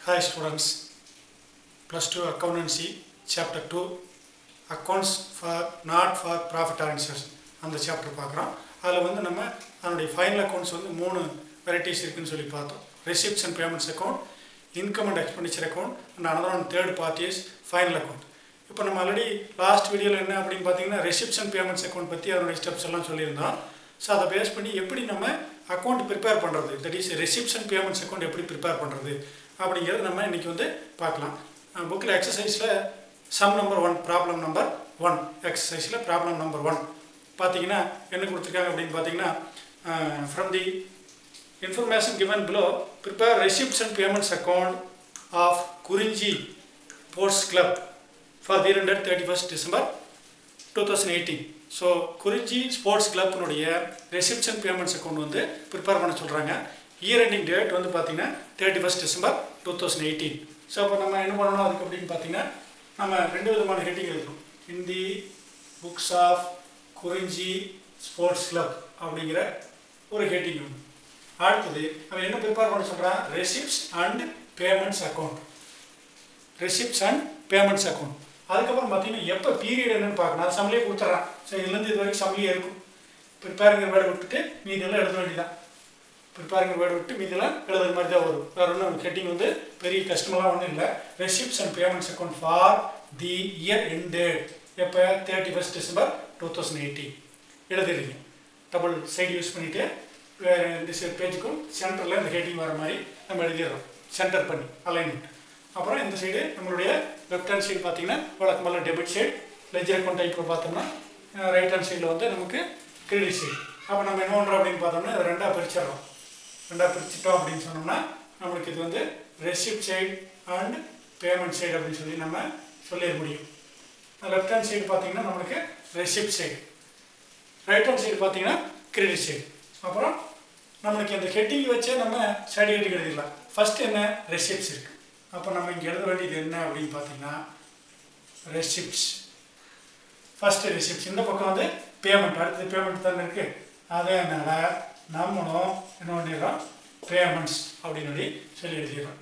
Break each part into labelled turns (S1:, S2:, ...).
S1: Hi students, plus 2 accountancy chapter 2 accounts for not for profit answers அந்த chapter பார்க்குறோம் அதில் வந்து நம்ம அதனுடைய ஃபைனல் அக்கௌண்ட்ஸ் வந்து மூணு வெரைட்டிஸ் இருக்குன்னு சொல்லி பார்த்தோம் receipts and payments account income and expenditure account and another one third parties final account இப்போ நம்ம ஆல்ரெடி லாஸ்ட் வீடியோவில் என்ன அப்படின்னு பார்த்தீங்கன்னா ரெசிப்ட்ஸ் அண்ட் பேமெண்ட்ஸ் அக்கௌண்ட் பற்றி அதனுடைய ஸ்டெப்ஸ் எல்லாம் சொல்லியிருந்தோம் ஸோ அதை பேஸ் பண்ணி எப்படி நம்ம அக்கௌண்ட் ப்ரிப்பேர் பண்ணுறது that is receipts and payments account எப்படி ப்ரிப்பேர் பண்ணுறது அப்படிங்கிறது நம்ம இன்றைக்கி வந்து பார்க்கலாம் புக்கில் எக்ஸசைஸில் sum number one problem number one எக்ஸசைஸில் ப்ராப்ளம் நம்பர் ஒன் பார்த்தீங்கன்னா என்ன கொடுத்துருக்காங்க அப்படின்னு பார்த்தீங்கன்னா from the information given below prepare receipts and payments account of Kurinji sports club for the render thirty first December two thousand eighteen so குறிஞ்சி ஸ்போர்ட்ஸ் கிளப்னுடைய receipts and payments account வந்து ப்ரிப்பேர் பண்ண சொல்கிறாங்க இயர் எண்டிங் டேட் வந்து பார்த்தீங்கன்னா thirty first December two thousand eighteen so அப்போ நம்ம என்ன பண்ணணும் அதுக்கு அப்படின்னு பார்த்தீங்கன்னா நம்ம ரெண்டு விதமான ஹெட்டிங் இருக்கும் in the books of Kurinji sports club அப்படிங்கிற ஒரு ஹெட்டிங் ஒன்று அடுத்தது அவன் என்ன ப்ரிப்பேர் பண்ண சொல்கிறான் receipts and payments account receipts and payments account அதுக்கப்புறம் பார்த்தீங்கன்னா எப்போ பீரியட் என்னன்னு பார்க்கணும் அது சம்பளே கொடுத்துட்றான் ஸோ இதுலேருந்து இது வரைக்கும் சம்பளியே இருக்கும் ப்ரிப்பேருங்கிற வேர்டை விட்டுட்டு மீதெல்லாம் எழுத வேண்டியதான் ப்ரிப்பேருங்கிற வேர்டை விட்டு மீதெல்லாம் எழுதுற மாதிரி தான் வரும் வேறு ஒன்றும் ஹெட்டிங் வந்து பெரிய கஷ்டமெல்லாம் ஒன்றும் இல்லை receipts and payments account for the year end எப்போ thirty first December two thousand eighteen எழுதிடுங்க டபுள் சைடு யூஸ் பண்ணிவிட்டு இந்த பேஜுக்கும் சென்டரில் இந்த ஹெட்டிங் வர மாதிரி நம்ம எழுதிடுறோம் சென்டர் பண்ணி அலைன்மெண்ட் அப்புறம் இந்த சைடு நம்மளுடைய லெஃப்ட் ஹேண்ட் சைடு பார்த்தீங்கன்னா வழக்கம் போல் டெபிட் சைடு லெஜர் அக்கௌண்ட் டைப்பில் பார்த்தோம்னா ரைட் ஹேண்ட் சைடில் வந்து நமக்கு கிரெடிட் சைடு அப்போ நம்ம என்ன பண்ணுறோம் அப்படின்னு பார்த்தோம்னா இதை ரெண்டாக பிரிச்சிடுறோம் ரெண்டாக பிரிச்சிட்டோம் அப்படின்னு சொன்னோம்னா நம்மளுக்கு இது வந்து receipt side and payment side அப்படின்னு சொல்லி நம்ம சொல்லிட முடியும் லெஃப்ட் ஹேண்ட் சைடு பார்த்தீங்கன்னா நம்மளுக்கு receipt side right hand side பார்த்தீங்கன்னா கிரெடிட் சைடு அப்புறம் நம்மளுக்கு இந்த ஹெட்டிங் வச்சே நம்ம சைடு ஹெட்டிங் எழுதிடலாம் ஃபஸ்ட்டு என்ன ரெசிப்ட்ஸ் இருக்குது அப்போ நம்ம இங்கே எழுத வேண்டியது என்ன அப்படின்னு பார்த்தீங்கன்னா ரெசிப்ட்ஸ் ஃபஸ்ட்டு ரெசிப்ட்ஸ் இந்த பக்கம் வந்து பேமெண்ட் அடுத்தது பேமெண்ட் தானே இருக்குது அதனால் நம்மளும் என்ன பண்ணிடுறோம் பேமெண்ட்ஸ் அப்படின்னு சொல்லி சொல்லி எழுதிடுறோம்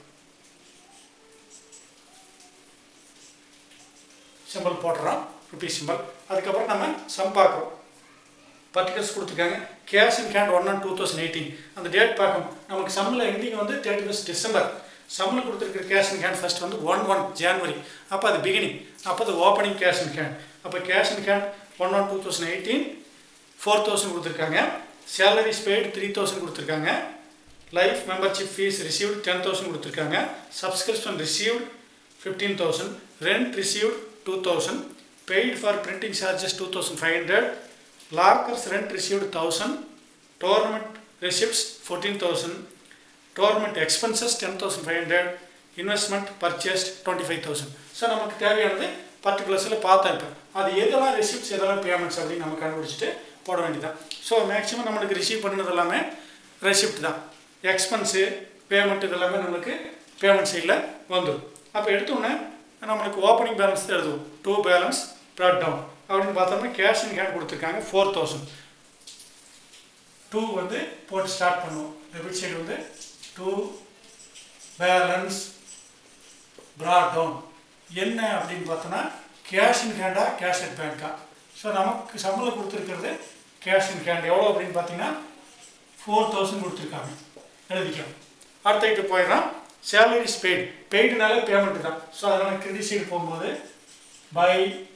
S1: சிம்பிள் போட்டுறோம் ருபீஸ் சிம்பிள் அதுக்கப்புறம் நம்ம சம் பார்க்குறோம் பர்டிகுலர்ஸ் கொடுத்துருக்காங்க cash in hand one and two thousand eighteen அந்த டேட் பார்க்கணும் நமக்கு சம்மில் எண்டிங் வந்து தேர்ட்டி ஃபஸ்ட் டிசம்பர் சம்மில் கொடுத்துருக்க கேஷ் இன் கேண்ட் ஃபஸ்ட் வந்து ஒன் ஒன் ஜான்வரி அப்போ அது பிகினிங் அப்போ அது ஓப்பனிங் கேஷ் இன் கேண்ட் அப்போ cash in hand one one two thousand eighteen four thousand கொடுத்துருக்காங்க சேலரிஸ் பெய்டு த்ரீ தௌசண்ட் கொடுத்துருக்காங்க life membership fees received ten thousand கொடுத்துருக்காங்க subscription received fifteen thousand rent received two thousand paid for printing charges two thousand five hundred lockers rent received thousand tournament receipts fourteen thousand tournament expenses ten thousand five hundred investment purchased twenty five thousand so நமக்கு தேவையானது பர்டிகுலர்ஸில் பார்த்தேன் இப்போ அது எதெல்லாம் receipts எதெல்லாம் payments அப்படின்னு நம்ம கண்டுபிடிச்சிட்டு போட வேண்டியதான் ஸோ மேக்ஸிமம் நம்மளுக்கு ரிசீவ் பண்ணது எல்லாமே ரெசிப்ட் தான் எக்ஸ்பென்ஸு பேமெண்ட் இதெல்லாமே நம்மளுக்கு பேமெண்ட் சைடில் வந்துடும் அப்போ எடுத்தோடனே நம்மளுக்கு ஓப்பனிங் பேலன்ஸ் தான் எழுதுவோம் டூ பேலன்ஸ் ப்ராட் டவுன் அப்படின்னு பார்த்தோம்னா கேஷ் இன் ஹேண்ட் கொடுத்துருக்காங்க ஃபோர் தௌசண்ட் டூ வந்து போட்டு ஸ்டார்ட் பண்ணுவோம் டெபிட் சைடு வந்து டூ பேலன்ஸ் ப்ராட் டவுன் என்ன அப்படின்னு பார்த்தோன்னா கேஷ் இன் ஹேண்டா கேஷ் அட் பேங்க்கா ஸோ நமக்கு சம்பளம் கொடுத்துருக்கிறது கேஷ் இன் ஹேண்ட் எவ்வளோ அப்படின்னு பார்த்தீங்கன்னா ஃபோர் தௌசண்ட் கொடுத்துருக்காங்க எழுதிக்கலாம் அடுத்த ஐட்டு போயிடலாம் சேலரிஸ் பெய்டு பெய்டுனாலே பேமெண்ட் தான் ஸோ அதனால் கிரெடிட் சைடு போகும்போது பை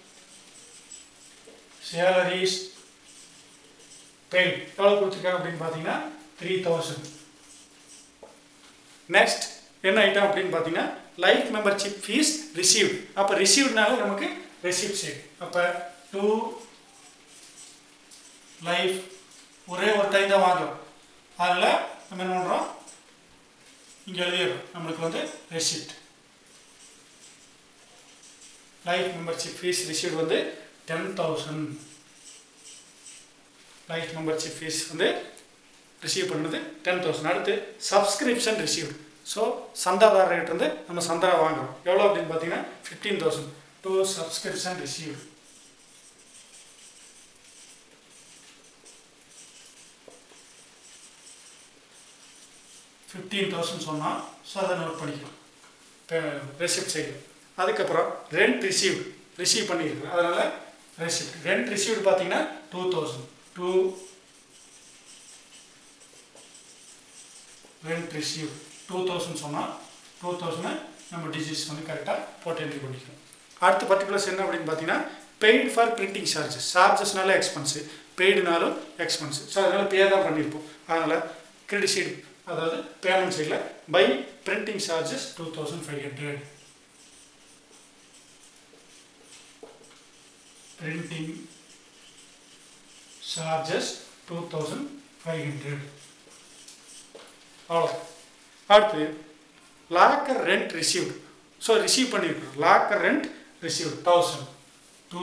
S1: சேலரிஸ் பெய்ட் எவ்வளோ கொடுத்துருக்காங்க அப்படின்னு பார்த்தீங்கன்னா த்ரீ தௌசண்ட் நெக்ஸ்ட் என்ன ஐட்டம் அப்படின்னு பார்த்தீங்கன்னா லைஃப் மெம்பர்ஷிப் ஃபீஸ் ரிசீவ் அப்போ ரிசீவ்னால நமக்கு ரிசீவ் சைடு அப்போ டூ லைஃப் ஒரே ஒரு டைம் தான் வாங்குறோம் அதில் நம்ம என்ன பண்ணுறோம் இங்கே எழுதிடுறோம் நம்மளுக்கு வந்து receipt life membership fees receive வந்து ten thousand life membership fees வந்து ரிசீவ் பண்ணுறது டென் தௌசண்ட் அடுத்து சப்ஸ்கிரிப்ஷன் ரிசீவ்டு ஸோ சந்தாதாரர்கிட்ட நம்ம சந்தா வாங்குறோம் எவ்வளோ அப்படின்னு பார்த்தீங்கன்னா fifteen thousand to subscription received fifteen thousand சொன்னால் ஸோ அதை நோட் பண்ணிக்கலாம் ரெசிப்ட் சைடு அதுக்கப்புறம் ரெண்ட் ரிசீவ்டு ரிசீவ் பண்ணியிருக்கிறோம் அதனால் ரெசிப்ட் ரெண்ட் ரிசீவ்டு பார்த்தீங்கன்னா two thousand to rent receive two thousand சொன்னால் டூ தௌசண்ட் நம்ம டிஜிட்ஸ் வந்து கரெக்டாக போட்டு என்ட்ரி பண்ணிக்கணும் அடுத்த பர்டிகுலர்ஸ் என்ன அப்படின்னு பார்த்தீங்கன்னா பெய்டு ஃபார் பிரிண்டிங் சார்ஜஸ் சார்ஜஸ்னால எக்ஸ்பென்ஸு பெய்டுனாலும் எக்ஸ்பென்ஸு ஸோ அதனால் பே தான் பண்ணியிருப்போம் அதனால் கிரெடிட் சைடு அதாவது பேமெண்ட் சைடில் by printing charges two thousand five hundred printing charges two thousand five hundred அவ்வளோ அடுத்து locker rent received so receive பண்ணியிருக்கிறோம் locker rent received thousand to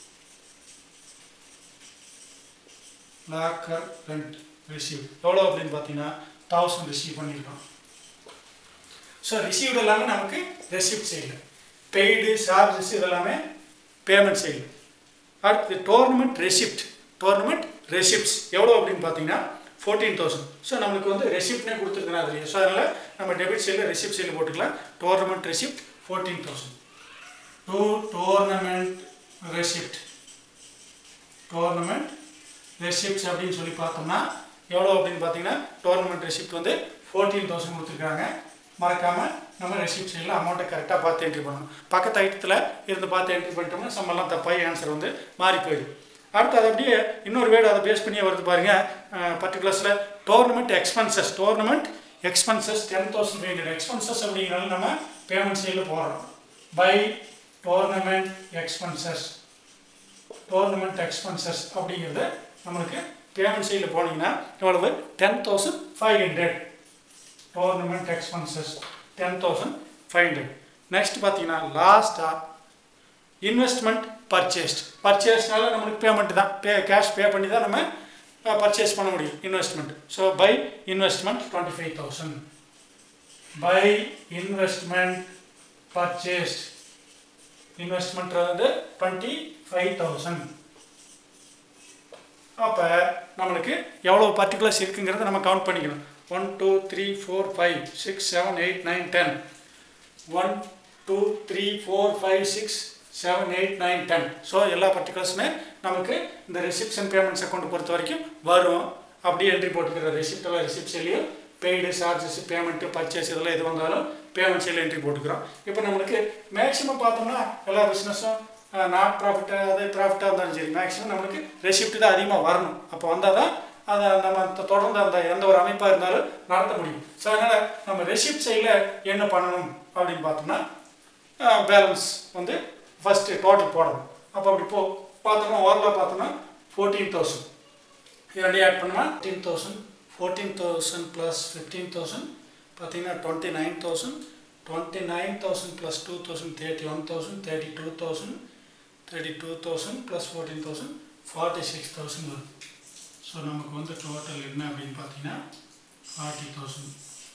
S1: locker rent receive எவ்வளோ அப்படின்னு பார்த்தீங்கன்னா தௌசண்ட் ரிசீவ் பண்ணியிருக்கோம் so received எல்லாமே நமக்கு ரெசிப்ட் சைடில் பெய்டு சார்ஜஸ் இதெல்லாமே பேமெண்ட் சைடில் அடுத்து டோர்னமெண்ட் ரெசிப்ட் டோர்னமெண்ட் ரெசிப்ட்ஸ் எவ்வளோ அப்படின்னு பார்த்தீங்கன்னா ஃபோர்டீன் தௌசண்ட் ஸோ நம்மளுக்கு வந்து ரெசிப்ட்னே கொடுத்துருக்கேன் அதுலேயே ஸோ அதனால் நம்ம டெபிட் சைடில் ரெசிப்ட் சைடில் போட்டுக்கலாம் tournament receipt fourteen thousand to tournament receipt tournament receipts அப்படின்னு சொல்லி பார்த்தோம்னா எவ்வளோ அப்படின்னு பார்த்தீங்கன்னா டோர்னமெண்ட் ரெசிப்ட் வந்து ஃபோர்டீன் தௌசண்ட் கொடுத்துருக்காங்க மறக்காமல் நம்ம ரெசிப்ட் சைடில் அமௌண்ட்டை கரெக்டாக பார்த்து என்ட்ரி பண்ணணும் பக்கத்து ஐட்டத்தில் இருந்து பார்த்து என்ட்ரி பண்ணிட்டோம்னா சம்பளம் தப்பாக ஆன்சர் வந்து மாறி போயிடும் அடுத்து அது அப்படியே இன்னொரு வேர்டு அதை பேஸ் பண்ணியே வருது பாருங்க பர்டிகுலர்ஸில் tournament expenses tournament expenses ten thousand five hundred expenses அப்படிங்கிறனால நம்ம பேமெண்ட் சைடில் போடுறோம் by tournament expenses tournament expenses அப்படிங்கிறது நம்மளுக்கு பேமெண்ட் சைடில் போனீங்கன்னா எவ்வளவு ten thousand five hundred tournament expenses ten thousand five hundred next பார்த்தீங்கன்னா லாஸ்ட்டாக இன்வெஸ்ட்மெண்ட் பர்ச்சேஸ்ட் பர்ச்சேஸ்னால நம்மளுக்கு பேமெண்ட் தான் பே கேஷ் பே பண்ணி தான் நம்ம பர்ச்சேஸ் பண்ண முடியும் investment so by investment twenty five thousand by investment purchased investment வந்து டுவெண்ட்டி ஃபைவ் தௌசண்ட் அப்போ நம்மளுக்கு எவ்வளோ பர்டிகுலர்ஸ் இருக்குங்கிறத நம்ம கவுண்ட் பண்ணிக்கணும் one two three four five six seven eight nine ten one two three four five six seven eight nine ten so எல்லா பர்டிகுலர்ஸுமே நமக்கு இந்த ரிசிப்ஷன் பேமெண்ட்ஸ் அக்கௌண்ட் பொறுத்த வரைக்கும் வரும் அப்படியே என்ட்ரி போட்டுக்கிற ரிசிப்ட் எல்லாம் ரிசிப்ட்ஸ்லேயும் பெய்டு சார்ஜஸ் பேமெண்ட்டு பர்ச்சேஸ் இதெல்லாம் எது வந்தாலும் பேமெண்ட் சைடில் என்ட்ரி போட்டுக்கிறோம் இப்போ நம்மளுக்கு மேக்ஸிமம் பார்த்தோம்னா எல்லா பிஸ்னஸும் நாட் ப்ராஃபிட்டாக அது ப்ராஃபிட்டாக இருந்தாலும் சரி மேக்ஸிமம் நம்மளுக்கு ரெசிப்ட் தான் அதிகமாக வரணும் அப்போ வந்தால் தான் அதை நம்ம தொ- தொடர்ந்து அந்த எந்த ஒரு அமைப்பாக இருந்தாலும் நடத்த முடியும் ஸோ அதனால் நம்ம ரெசிப்ட் சைடில் என்ன பண்ணணும் அப்படின்னு பார்த்தோம்னா பேலன்ஸ் வந்து ஃபஸ்ட்டு டோட்டல் போடணும் அப்போ அப்படி போ பார்த்தோம்னா ஓவரலாக பார்த்தோம்னா ஃபோர்டீன் தௌசண்ட் இரண்டையும் ஆட் பண்ணோம்னா fifteen thousand fourteen thousand plus fifteen thousand பார்த்தீங்கன்னா twenty nine thousand twenty nine thousand plus two thousand thirty one thousand thirty two thousand thirty two thousand plus fourteen thousand forty six thousand வரும் so நமக்கு வந்து total என்ன அப்படின்னு பார்த்தீங்கன்னா forty thousand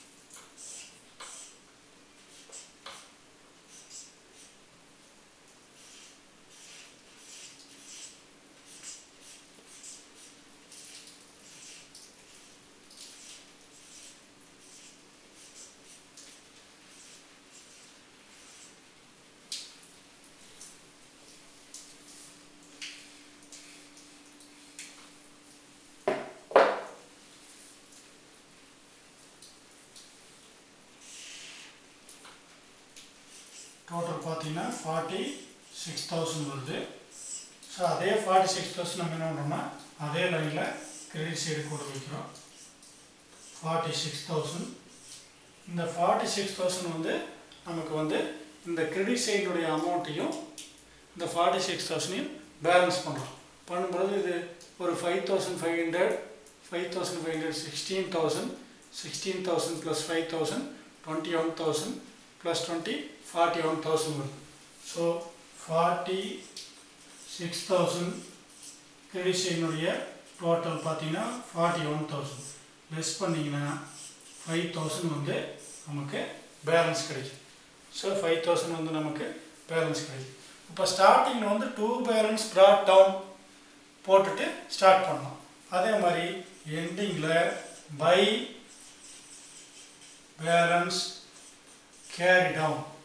S1: total பார்த்தீங்கன்னா forty six thousand வருது so அதே forty six thousand நம்ம என்ன பண்ணுறோம்னா அதே லைனில் கிரெடிட் சைடு கூட வைக்கிறோம் ஃபார்ட்டி சிக்ஸ் தௌசண்ட் இந்த ஃபார்ட்டி சிக்ஸ் தௌசண்ட் வந்து நமக்கு வந்து இந்த கிரெடிட் சைடுடைய அமௌண்ட்டையும் இந்த ஃபார்ட்டி சிக்ஸ் தௌசண்டையும் பேலன்ஸ் பண்ணுறோம் பண்ணும்பொழுது இது ஒரு five thousand five hundred five thousand five hundred sixteen thousand sixteen thousand plus five thousand twenty one thousand plus twenty forty one thousand வருது so forty six thousand credit சைடினுடைய total பார்த்தீங்கன்னா forty one thousand less பண்ணிங்கன்னா five thousand வந்து நமக்கு balance கிடைக்கும் so five thousand வந்து நமக்கு balance கிடைக்கும் இப்போ ஸ்டார்டிங்கில் வந்து டூ பேலன்ஸ் ப்ராட் டவுன் போட்டுட்டு ஸ்டார்ட் பண்ணோம் அதே மாதிரி எண்டிங்கில் by balance carry down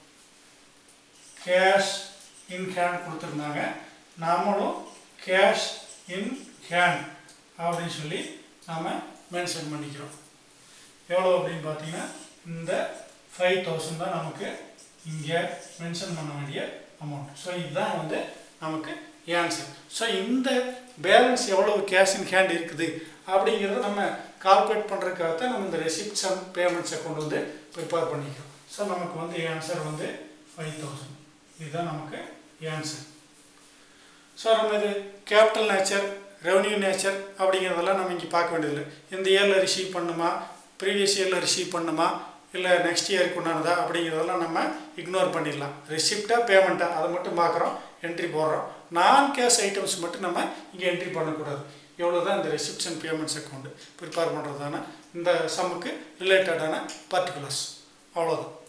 S1: cash in hand கொடுத்துருந்தாங்க நாமளும் கேஷ் இன் ஹேண்ட் அப்படின்னு சொல்லி நாம் மென்ஷன் பண்ணிக்கிறோம் எவ்வளோ அப்படின்னு பார்த்தீங்கன்னா இந்த ஃபைவ் தௌசண்ட் தான் நமக்கு இங்கே மென்ஷன் பண்ண வேண்டிய அமௌண்ட் ஸோ இதுதான் வந்து நமக்கு ஆன்சர் ஸோ இந்த பேலன்ஸ் எவ்வளவு கேஷ் இன் ஹேண்ட் இருக்குது அப்படிங்கிறத நம்ம கால்குலேட் பண்ணுறதுக்காக தான் நம்ம இந்த ரெசிப்ட்ஸ் அண்ட் பேமெண்ட்ஸை கொண்டு வந்து ப்ரிப்பேர் பண்ணிக்கிறோம் ஸோ நமக்கு வந்து ஆன்சர் வந்து ஃபைவ் தௌசண்ட் இதுதான் நமக்கு ஆன்சர் ஸோ நம்ம இது கேபிட்டல் நேச்சர் ரெவன்யூ நேச்சர் அப்படிங்கிறதெல்லாம் நம்ம இங்கே பார்க்க வேண்டியதில்லை இந்த இயரில் ரிசீவ் பண்ணுமா ப்ரீவியஸ் இயரில் ரிசீவ் பண்ணுமா இல்லை நெக்ஸ்ட் இயருக்கு உண்டானதா அப்படிங்கிறதெல்லாம் நம்ம இக்னோர் பண்ணிடலாம் ரெசிப்டாக பேமெண்ட்டாக அதை மட்டும் பார்க்குறோம் என்ட்ரி போடுறோம் நான் கேஷ் ஐட்டம்ஸ் மட்டும் நம்ம இங்கே என்ட்ரி பண்ணக்கூடாது எவ்வளோ தான் இந்த receipts and payments account prepare பண்ணுறதான இந்த சம்முக்கு ரிலேட்டடான பர்டிகுலர்ஸ் அவ்வளோதான்